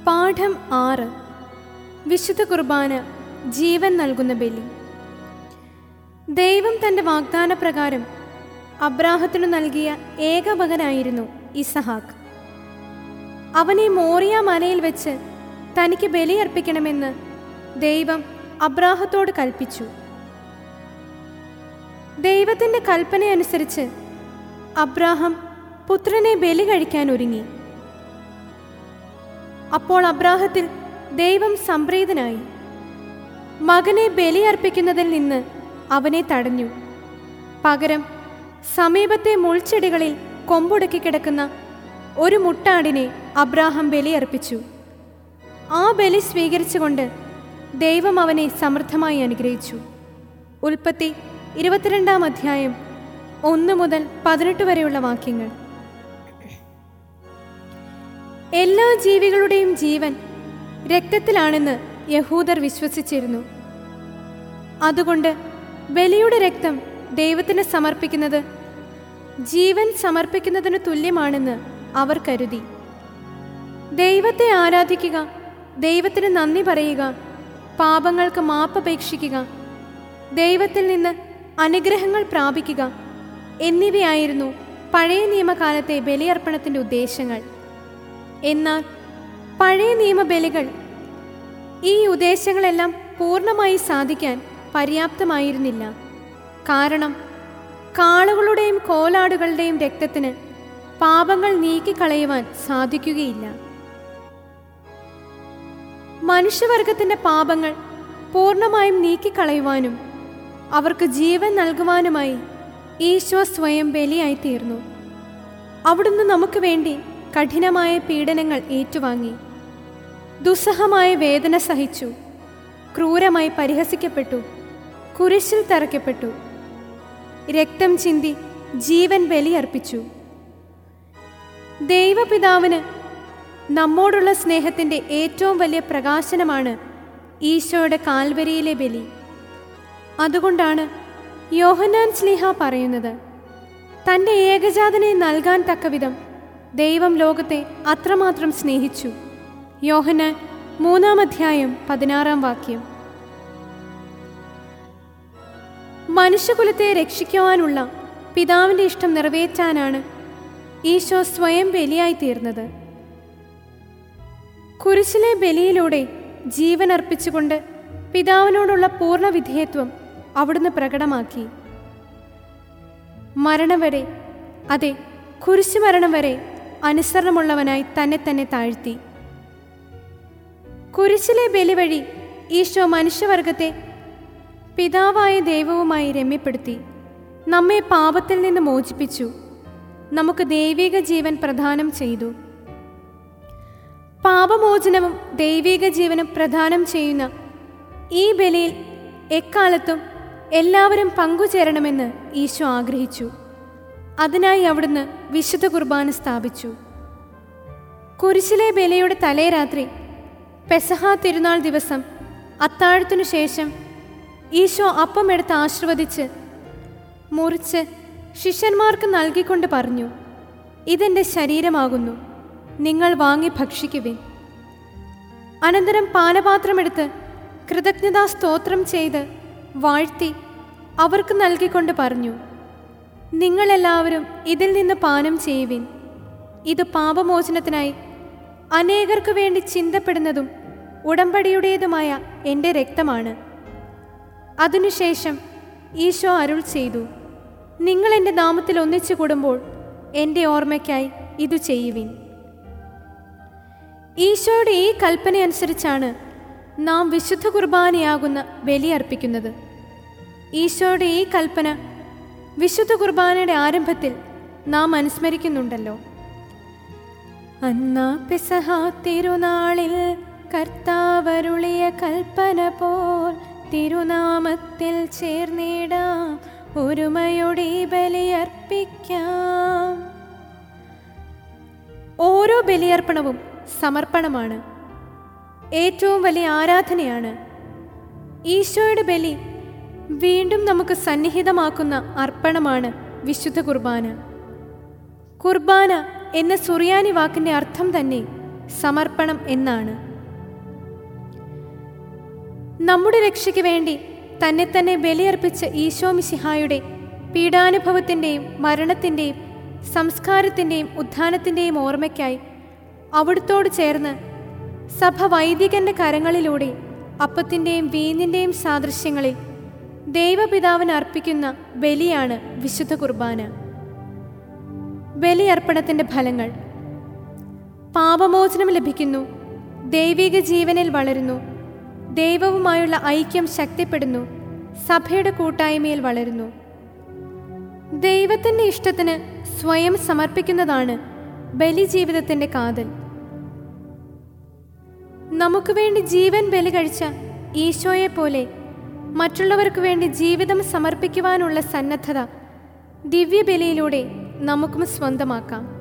പാഠം ആറ് വിശുദ്ധ കുർബാന ജീവൻ നൽകുന്ന ബലി ദൈവം തൻ്റെ വാഗ്ദാനപ്രകാരം അബ്രാഹത്തിനു നൽകിയ ഏക മകനായിരുന്നു ഇസഹാക്ക് അവനെ മോറിയ മലയിൽ വെച്ച് തനിക്ക് ബലിയർപ്പിക്കണമെന്ന് ദൈവം അബ്രാഹത്തോട് കൽപ്പിച്ചു ദൈവത്തിൻ്റെ കൽപ്പനയനുസരിച്ച് അബ്രാഹം പുത്രനെ ബലി കഴിക്കാൻ ഒരുങ്ങി അപ്പോൾ അബ്രാഹത്തിൽ ദൈവം സംപ്രീതനായി മകനെ ബലിയർപ്പിക്കുന്നതിൽ നിന്ന് അവനെ തടഞ്ഞു പകരം സമീപത്തെ മുൾച്ചെടികളിൽ കൊമ്പുടക്കി കിടക്കുന്ന ഒരു മുട്ടാടിനെ അബ്രാഹം ബലിയർപ്പിച്ചു ആ ബലി സ്വീകരിച്ചുകൊണ്ട് ദൈവം അവനെ സമൃദ്ധമായി അനുഗ്രഹിച്ചു ഉൽപ്പത്തി ഇരുപത്തിരണ്ടാം അധ്യായം ഒന്ന് മുതൽ പതിനെട്ട് വരെയുള്ള വാക്യങ്ങൾ എല്ലാ ജീവികളുടെയും ജീവൻ രക്തത്തിലാണെന്ന് യഹൂദർ വിശ്വസിച്ചിരുന്നു അതുകൊണ്ട് ബലിയുടെ രക്തം ദൈവത്തിന് സമർപ്പിക്കുന്നത് ജീവൻ സമർപ്പിക്കുന്നതിന് തുല്യമാണെന്ന് അവർ കരുതി ദൈവത്തെ ആരാധിക്കുക ദൈവത്തിന് നന്ദി പറയുക പാപങ്ങൾക്ക് മാപ്പപേക്ഷിക്കുക ദൈവത്തിൽ നിന്ന് അനുഗ്രഹങ്ങൾ പ്രാപിക്കുക എന്നിവയായിരുന്നു പഴയ നിയമകാലത്തെ ബലിയർപ്പണത്തിൻ്റെ ഉദ്ദേശങ്ങൾ എന്നാൽ പഴയ നിയമബലികൾ ഈ ഉദ്ദേശങ്ങളെല്ലാം പൂർണ്ണമായി സാധിക്കാൻ പര്യാപ്തമായിരുന്നില്ല കാരണം കാളുകളുടെയും കോലാടുകളുടെയും രക്തത്തിന് പാപങ്ങൾ നീക്കിക്കളയുവാൻ സാധിക്കുകയില്ല മനുഷ്യവർഗത്തിൻ്റെ പാപങ്ങൾ പൂർണ്ണമായും നീക്കിക്കളയുവാനും അവർക്ക് ജീവൻ നൽകുവാനുമായി ഈശോ സ്വയം ബലിയായി തീർന്നു അവിടുന്ന് നമുക്ക് വേണ്ടി കഠിനമായ പീഡനങ്ങൾ ഏറ്റുവാങ്ങി ദുസ്സഹമായ വേദന സഹിച്ചു ക്രൂരമായി പരിഹസിക്കപ്പെട്ടു കുരിശിൽ തറയ്ക്കപ്പെട്ടു രക്തം ചിന്തി ജീവൻ ബലിയർപ്പിച്ചു ദൈവപിതാവിന് നമ്മോടുള്ള സ്നേഹത്തിൻ്റെ ഏറ്റവും വലിയ പ്രകാശനമാണ് ഈശോയുടെ കാൽവരിയിലെ ബലി അതുകൊണ്ടാണ് യോഹന്നാൻ സ്ലിഹ പറയുന്നത് തൻ്റെ ഏകജാതനെ നൽകാൻ തക്കവിധം ദൈവം ലോകത്തെ അത്രമാത്രം സ്നേഹിച്ചു യോഹന്നാൻ മൂന്നാം അധ്യായം പതിനാറാം വാക്യം മനുഷ്യകുലത്തെ രക്ഷിക്കുവാനുള്ള പിതാവിൻ്റെ ഇഷ്ടം നിറവേറ്റാനാണ് ഈശോ സ്വയം ബലിയായി തീർന്നത് കുരിശിലെ ബലിയിലൂടെ ജീവൻ അർപ്പിച്ചുകൊണ്ട് പിതാവിനോടുള്ള പൂർണ്ണ വിധേയത്വം അവിടുന്ന് പ്രകടമാക്കി മരണം വരെ അതെ കുരിശു മരണം വരെ അനുസരണമുള്ളവനായി തന്നെ തന്നെ താഴ്ത്തി കുരിശിലെ ബലി വഴി ഈശോ മനുഷ്യവർഗത്തെ പിതാവായ ദൈവവുമായി രമ്യപ്പെടുത്തി നമ്മെ പാപത്തിൽ നിന്ന് മോചിപ്പിച്ചു നമുക്ക് ദൈവിക ജീവൻ പ്രദാനം ചെയ്തു പാപമോചനവും ദൈവിക ജീവനും പ്രദാനം ചെയ്യുന്ന ഈ ബലിയിൽ എക്കാലത്തും എല്ലാവരും പങ്കുചേരണമെന്ന് ഈശോ ആഗ്രഹിച്ചു അതിനായി അവിടുന്ന് വിശുദ്ധ കുർബാന സ്ഥാപിച്ചു കുരിശിലെ ബലിയുടെ തലേ രാത്രി പെസഹ തിരുനാൾ ദിവസം അത്താഴത്തിനു ശേഷം ഈശോ അപ്പമെടുത്ത് ആശീർവദിച്ച് മുറിച്ച് ശിഷ്യന്മാർക്ക് നൽകിക്കൊണ്ട് പറഞ്ഞു ഇതെൻ്റെ ശരീരമാകുന്നു നിങ്ങൾ വാങ്ങി ഭക്ഷിക്കുവിൻ അനന്തരം പാനപാത്രമെടുത്ത് കൃതജ്ഞതാ സ്തോത്രം ചെയ്ത് വാഴ്ത്തി അവർക്ക് നൽകിക്കൊണ്ട് പറഞ്ഞു നിങ്ങളെല്ലാവരും ഇതിൽ നിന്ന് പാനം ചെയ്യുവിൻ ഇത് പാപമോചനത്തിനായി അനേകർക്കു വേണ്ടി ചിന്തപ്പെടുന്നതും ഉടമ്പടിയുടേതുമായ എൻ്റെ രക്തമാണ് അതിനുശേഷം ഈശോ അരുൾ ചെയ്തു നിങ്ങൾ എൻ്റെ നാമത്തിൽ ഒന്നിച്ചു കൂടുമ്പോൾ എൻ്റെ ഓർമ്മയ്ക്കായി ഇത് ചെയ്യുവിൻ ഈശോയുടെ ഈ കൽപ്പനയനുസരിച്ചാണ് നാം വിശുദ്ധ കുർബാനയാകുന്ന ബലി അർപ്പിക്കുന്നത് ഈശോയുടെ ഈ കൽപ്പന വിശുദ്ധ കുർബാനയുടെ ആരംഭത്തിൽ നാം അനുസ്മരിക്കുന്നുണ്ടല്ലോ അന്നാ പെസഹ തിരുനാളിൽ കർത്താവരുളിയ കൽപ്പന പോൽ തിരുനാമത്തിൽ ചേർന്നിടാം ഒരുമയുടെ ബലിയർപ്പിക്കാം ഓരോ ബലിയർപ്പണവും സമർപ്പണമാണ് ഏറ്റവും വലിയ ആരാധനയാണ് ഈശോയുടെ ബലി വീണ്ടും നമുക്ക് സന്നിഹിതമാക്കുന്ന അർപ്പണമാണ് വിശുദ്ധ കുർബാന കുർബാന എന്ന സുറിയാനി വാക്കിൻ്റെ അർത്ഥം തന്നെ സമർപ്പണം എന്നാണ് നമ്മുടെ രക്ഷയ്ക്ക് വേണ്ടി തന്നെ തന്നെ ബലിയർപ്പിച്ച ഈശോ മിശിഹായുടെ പീഡാനുഭവത്തിൻ്റെയും മരണത്തിൻ്റെയും സംസ്കാരത്തിൻ്റെയും ഉത്ഥാനത്തിൻ്റെയും ഓർമ്മയ്ക്കായി അവിടുത്തോട് ചേർന്ന് സഭ വൈദികന്റെ കരങ്ങളിലൂടെ അപ്പത്തിൻ്റെയും വീഞ്ഞിൻ്റെയും സാദൃശ്യങ്ങളിൽ ദൈവപിതാവിന് അർപ്പിക്കുന്ന ബലിയാണ് വിശുദ്ധ കുർബാന ബലിയർപ്പണത്തിൻ്റെ ഫലങ്ങൾ പാപമോചനം ലഭിക്കുന്നു ദൈവിക ജീവനിൽ വളരുന്നു ദൈവവുമായുള്ള ഐക്യം ശക്തിപ്പെടുന്നു സഭയുടെ കൂട്ടായ്മയിൽ വളരുന്നു ദൈവത്തിൻ്റെ ഇഷ്ടത്തിന് സ്വയം സമർപ്പിക്കുന്നതാണ് ബലിജീവിതത്തിൻ്റെ കാതൽ നമുക്ക് വേണ്ടി ജീവൻ ബലി കഴിച്ച ഈശോയെ പോലെ മറ്റുള്ളവർക്ക് വേണ്ടി ജീവിതം സമർപ്പിക്കുവാനുള്ള സന്നദ്ധത ദിവ്യബലിയിലൂടെ നമുക്കും സ്വന്തമാക്കാം